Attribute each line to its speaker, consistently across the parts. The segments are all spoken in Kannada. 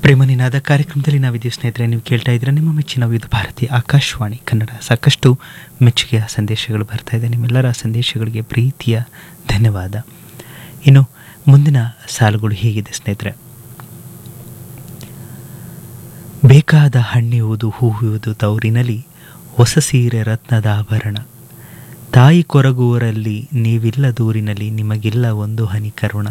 Speaker 1: ಪ್ರೇಮ ನಿನಾದ ಕಾರ್ಯಕ್ರಮದಲ್ಲಿ ನಾವಿದ್ದೀವಿ ಸ್ನೇಹಿತರೆ ನೀವು ಕೇಳ್ತಾ ಇದ್ರೆ ನಿಮ್ಮ ಮೆಚ್ಚಿನ ವಿವಿಧ ಭಾರತಿ ಆಕಾಶವಾಣಿ ಕನ್ನಡ ಸಾಕಷ್ಟು ಮೆಚ್ಚುಗೆಯ ಸಂದೇಶಗಳು ಬರ್ತಾ ಇದೆ ನಿಮ್ಮೆಲ್ಲರ ಸಂದೇಶಗಳಿಗೆ ಪ್ರೀತಿಯ ಧನ್ಯವಾದ ಇನ್ನು ಮುಂದಿನ ಸಾಲುಗಳು ಹೀಗಿದೆ ಸ್ನೇಹಿತರೆ ಬೇಕಾದ ಹಣ್ಣಿಯುವುದು ಹೂವುವುದು ತೌರಿನಲ್ಲಿ ಹೊಸ ಸೀರೆ ರತ್ನದ ಆಭರಣ ತಾಯಿ ಕೊರಗುವರಲ್ಲಿ ನೀವಿಲ್ಲ ದೂರಿನಲ್ಲಿ ನಿಮಗಿಲ್ಲ ಒಂದು ಹನಿ ಕರುಣ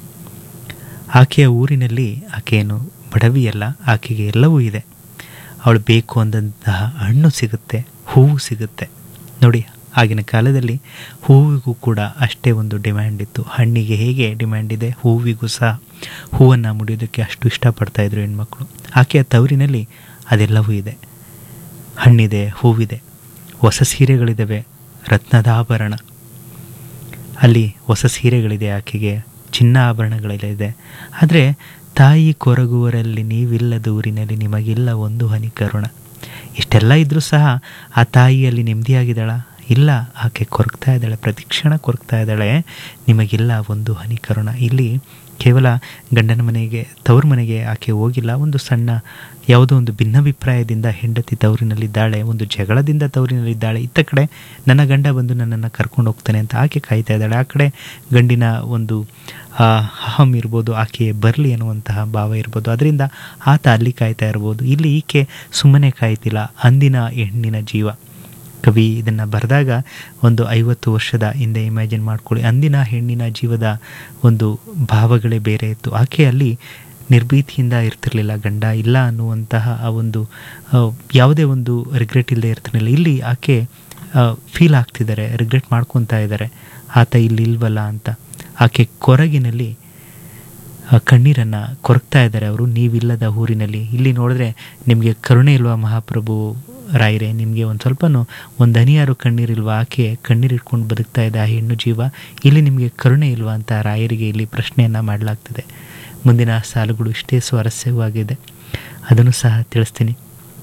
Speaker 1: ಆಕೆಯ ಊರಿನಲ್ಲಿ ಆಕೆಯನ್ನು ಬಡವಿಯಲ್ಲ ಆಕೆಗೆ ಎಲ್ಲವೂ ಇದೆ ಅವಳು ಬೇಕು ಅಂದಂತಹ ಹಣ್ಣು ಸಿಗುತ್ತೆ ಹೂವು ಸಿಗುತ್ತೆ ನೋಡಿ ಆಗಿನ ಕಾಲದಲ್ಲಿ ಹೂವಿಗೂ ಕೂಡ ಅಷ್ಟೇ ಒಂದು ಡಿಮ್ಯಾಂಡ್ ಇತ್ತು ಹಣ್ಣಿಗೆ ಹೇಗೆ ಡಿಮ್ಯಾಂಡ್ ಇದೆ ಹೂವಿಗೂ ಸಹ ಹೂವನ್ನು ಮುಡಿಯೋದಕ್ಕೆ ಅಷ್ಟು ಇಷ್ಟಪಡ್ತಾ ಇದ್ರು ಹೆಣ್ಮಕ್ಳು ಆಕೆಯ ತವರಿನಲ್ಲಿ ಅದೆಲ್ಲವೂ ಇದೆ ಹಣ್ಣಿದೆ ಹೂವಿದೆ ಹೊಸ ಸೀರೆಗಳಿದ್ದಾವೆ ರತ್ನದ ಆಭರಣ ಅಲ್ಲಿ ಹೊಸ ಸೀರೆಗಳಿದೆ ಆಕೆಗೆ ಚಿನ್ನ ಆಭರಣಗಳೆಲ್ಲ ಇದೆ ಆದರೆ ತಾಯಿ ಕೊರಗುವರಲ್ಲಿ ನೀವಿಲ್ಲದ ಊರಿನಲ್ಲಿ ನಿಮಗಿಲ್ಲ ಒಂದು ಹನಿ ಕರುಣ ಇಷ್ಟೆಲ್ಲ ಇದ್ದರೂ ಸಹ ಆ ತಾಯಿಯಲ್ಲಿ ನೆಮ್ಮದಿಯಾಗಿದ್ದಾಳ ಇಲ್ಲ ಆಕೆ ಕೊರಗ್ತಾ ಇದ್ದಾಳೆ ಪ್ರತಿಕ್ಷಣ ಕೊರಗ್ತಾ ಇದ್ದಾಳೆ ನಿಮಗಿಲ್ಲ ಒಂದು ಹನಿ ಕರುಣ ಇಲ್ಲಿ ಕೇವಲ ಗಂಡನ ಮನೆಗೆ ತವ್ರ ಮನೆಗೆ ಆಕೆ ಹೋಗಿಲ್ಲ ಒಂದು ಸಣ್ಣ ಯಾವುದೋ ಒಂದು ಭಿನ್ನಾಭಿಪ್ರಾಯದಿಂದ ಹೆಂಡತಿ ತವರಿನಲ್ಲಿದ್ದಾಳೆ ಒಂದು ಜಗಳದಿಂದ ತವರಿನಲ್ಲಿದ್ದಾಳೆ ಇತ್ತ ಕಡೆ ನನ್ನ ಗಂಡ ಬಂದು ನನ್ನನ್ನು ಕರ್ಕೊಂಡು ಹೋಗ್ತಾನೆ ಅಂತ ಆಕೆ ಕಾಯ್ತಾ ಇದ್ದಾಳೆ ಆ ಕಡೆ ಗಂಡಿನ ಒಂದು ಅಹಂ ಇರ್ಬೋದು ಆಕೆ ಬರಲಿ ಅನ್ನುವಂತಹ ಭಾವ ಇರ್ಬೋದು ಅದರಿಂದ ಆತ ಅಲ್ಲಿ ಕಾಯ್ತಾ ಇರ್ಬೋದು ಇಲ್ಲಿ ಈಕೆ ಸುಮ್ಮನೆ ಕಾಯ್ತಿಲ್ಲ ಅಂದಿನ ಹೆಣ್ಣಿನ ಜೀವ ಕವಿ ಇದನ್ನು ಬರೆದಾಗ ಒಂದು ಐವತ್ತು ವರ್ಷದ ಹಿಂದೆ ಇಮ್ಯಾಜಿನ್ ಮಾಡ್ಕೊಳ್ಳಿ ಅಂದಿನ ಹೆಣ್ಣಿನ ಜೀವದ ಒಂದು ಭಾವಗಳೇ ಬೇರೆ ಇತ್ತು ಆಕೆ ಅಲ್ಲಿ ನಿರ್ಭೀತಿಯಿಂದ ಇರ್ತಿರ್ಲಿಲ್ಲ ಗಂಡ ಇಲ್ಲ ಅನ್ನುವಂತಹ ಆ ಒಂದು ಯಾವುದೇ ಒಂದು ರಿಗ್ರೆಟ್ ಇಲ್ಲದೆ ಇರ್ತಿರಲಿಲ್ಲ ಇಲ್ಲಿ ಆಕೆ ಫೀಲ್ ಆಗ್ತಿದ್ದಾರೆ ರಿಗ್ರೆಟ್ ಮಾಡ್ಕೊತಾ ಇದ್ದಾರೆ ಆತ ಇಲ್ಲಿ ಇಲ್ವಲ್ಲ ಅಂತ ಆಕೆ ಕೊರಗಿನಲ್ಲಿ ಕಣ್ಣೀರನ್ನು ಕೊರಗ್ತಾ ಇದ್ದಾರೆ ಅವರು ನೀವಿಲ್ಲದ ಊರಿನಲ್ಲಿ ಇಲ್ಲಿ ನೋಡಿದ್ರೆ ನಿಮಗೆ ಕರುಣೆ ಇಲ್ವಾ ಮಹಾಪ್ರಭು ರಾಯರೇ ನಿಮಗೆ ಒಂದು ಸ್ವಲ್ಪನೂ ಒಂದು ಹನಿಯಾರು ಕಣ್ಣೀರಿಲ್ವಾ ಆಕೆ ಕಣ್ಣೀರು ಇಟ್ಕೊಂಡು ಬದುಕ್ತಾ ಇದೆ ಆ ಹೆಣ್ಣು ಜೀವ ಇಲ್ಲಿ ನಿಮಗೆ ಕರುಣೆ ಇಲ್ವಾ ಅಂತ ರಾಯರಿಗೆ ಇಲ್ಲಿ ಪ್ರಶ್ನೆಯನ್ನು ಮಾಡಲಾಗ್ತದೆ ಮುಂದಿನ ಸಾಲುಗಳು ಇಷ್ಟೇ ಸ್ವಾರಸ್ಯವಾಗಿದೆ ಅದನ್ನು ಸಹ ತಿಳಿಸ್ತೀನಿ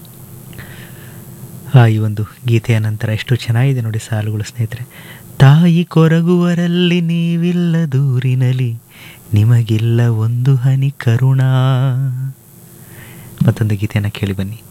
Speaker 1: ಈ ಒಂದು ಗೀತೆಯ ನಂತರ ಎಷ್ಟು ಚೆನ್ನಾಗಿದೆ ನೋಡಿ ಸಾಲುಗಳು ಸ್ನೇಹಿತರೆ ತಾಯಿ ಕೊರಗುವರಲ್ಲಿ ನೀವಿಲ್ಲ ದೂರಿನಲ್ಲಿ ನಿಮಗಿಲ್ಲ ಒಂದು ಹನಿ ಕರುಣ ಮತ್ತೊಂದು ಗೀತೆಯನ್ನು ಕೇಳಿ ಬನ್ನಿ